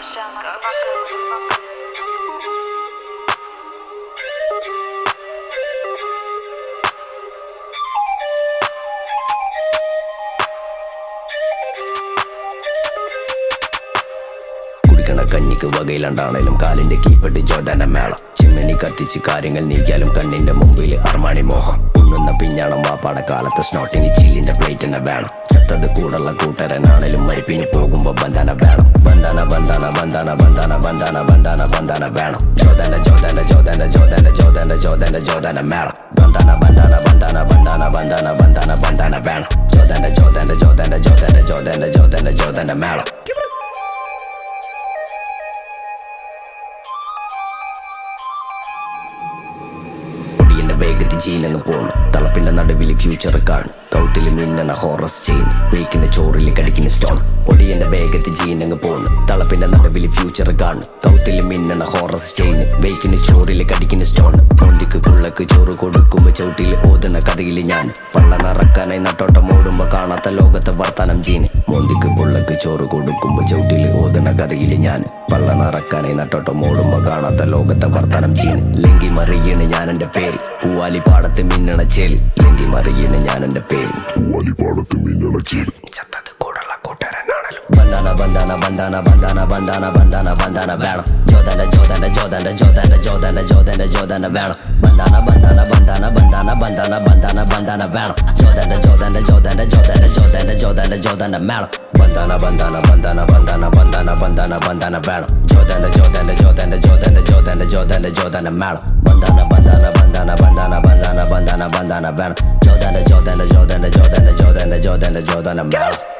Motherfuckers, yeah, motherfuckers. കുടിക്കണ കഞ്ഞിക്ക് വകയിലണ്ടാണേലും കാലിന്റെ കീപ്പട്ട് ജോദാന മേളം ചിമ്മനി കത്തിച്ച് കാര്യങ്ങൾ നീക്കിയാലും കണ്ണിന്റെ മുമ്പിൽ അർമാണി മോഹം ഉണ്ണുന്ന പിഞ്ഞാണം വാപ്പാട കാലത്ത് സ്നോട്ടിന് ചില്ലിന്റെ പ്ലേറ്റ് തന്നെ വേണം ചത്തത് കൂടുള്ള കൂട്ടരനാണേലും മരിപ്പിന് പോകുമ്പോ ബന്ധാന വേണം ബന്ധാന ബന്ധാന ബന്ധാന ബന്ധാന ബന്ധാന ബന്ധാന ബന്ധാന വേണം ജോദാന ജോദാന ജോദാന ജോദാന ജോദാന ജോദാന ജോദാന മേളം ബന്ധാന ബന്ധാന ബന്ധാന ബന്ധാന ബന്ധാന ബന്ധാന ബന്ധാന വേണം ജോദാന ജോദാന ജോദാന ജോദാന ജോദാന ജോദാന ജോദാന മേളം പൊടിയന്റെ വേഗത്തിൽ ജീനങ്ങ് പോണ് തളപ്പിന്റെ നടുവിൽ ഫ്യൂച്ചർ കാണും കൗത്തിൽ മിന്നണ ഹോറസ് ചെയിൻ ബേക്കിന്റെ ചോറിൽ കടിക്കുന്ന സ്റ്റോൺ പൊടിയന്റെ വേഗത്തിൽ ജീനങ്ങ് പോണ് തളപ്പിന്റെ നടുവിൽ ഫ്യൂച്ചർ കാണും കൗത്തിൽ മിന്നണ ഹോറസ് ചെയിൻ ബേക്കിന് ചോറിൽ കടിക്കുന്ന സ്റ്റോൺ മോന്തിക്ക് പുള്ളക്ക് ചോറ് കൊടുക്കുമ്പോ ചവിട്ടിൽ ഓതുന്ന കഥയിൽ ഞാൻ പള്ള നിറക്കാനായി നട്ടോട്ടം ഓടുമ്പോ കാണാത്ത ലോകത്തെ വർത്താനം ജീന് മോന്തിക്ക് പുള്ളക്ക് ചോറ് കൊടുക്കുമ്പോ ചവിട്ടിൽ ഓതുന്ന കഥയിൽ ഞാൻ പള്ള നിറക്കാനായി നട്ടോട്ടം ഓടുമ്പോ കാണാത്ത ലോകത്തെ വർത്താനം ജീന് ലെങ്കി മറിയണ് ഞാൻ എന്റെ പേര് പൂവാലി പാടത്ത് മിന്നണ ചേല് ലെങ്കി മറിയണ് ഞാൻ എന്റെ പേര് വാലിപ്പാടത്ത് മിന്നണച്ചേരി ചത്തത് കൂടുള്ള കൂട്ടുകാരനാണല്ലോ ബന്ധാന ബന്ധാന ബന്ധാന ബന്ധാന ബന്ധാന ബന്ധാന ബന്ധാന വേണം ജോദാന ജോദാന ജോദാന ജോദാന ജോദാന ജോദാന ജോദാന വേണം ബന്ധാന ബന്ധാന ബന്ധാന ബന്ധാന ബന്ധാന ബന്ധാന ബന്ധാന വേണം ജോദാന ജോദാന ജോദാന ജോദാന ജോദാന ജോദാന ജോദാന വേണം ബന്ധാന ബന്ധാന ബന്ധാന ബന്ധാന ബന്ധാന ബന്ധാന ബന്ധാന വേണം ജോദാന ജോദാന ജോദാന ജോദാന ജോദാന ജോദാന ജോദാന വേണം ബന്ധാന ബന്ധാന ബന്ധാന ബന്ധാന ബന്ധാന ബന്ധാന ബന്ധാന വേണം ജോദാന ജോദാന ജോദാന ജോദാന ജോദാന ജോദാന ജോദാന വേണം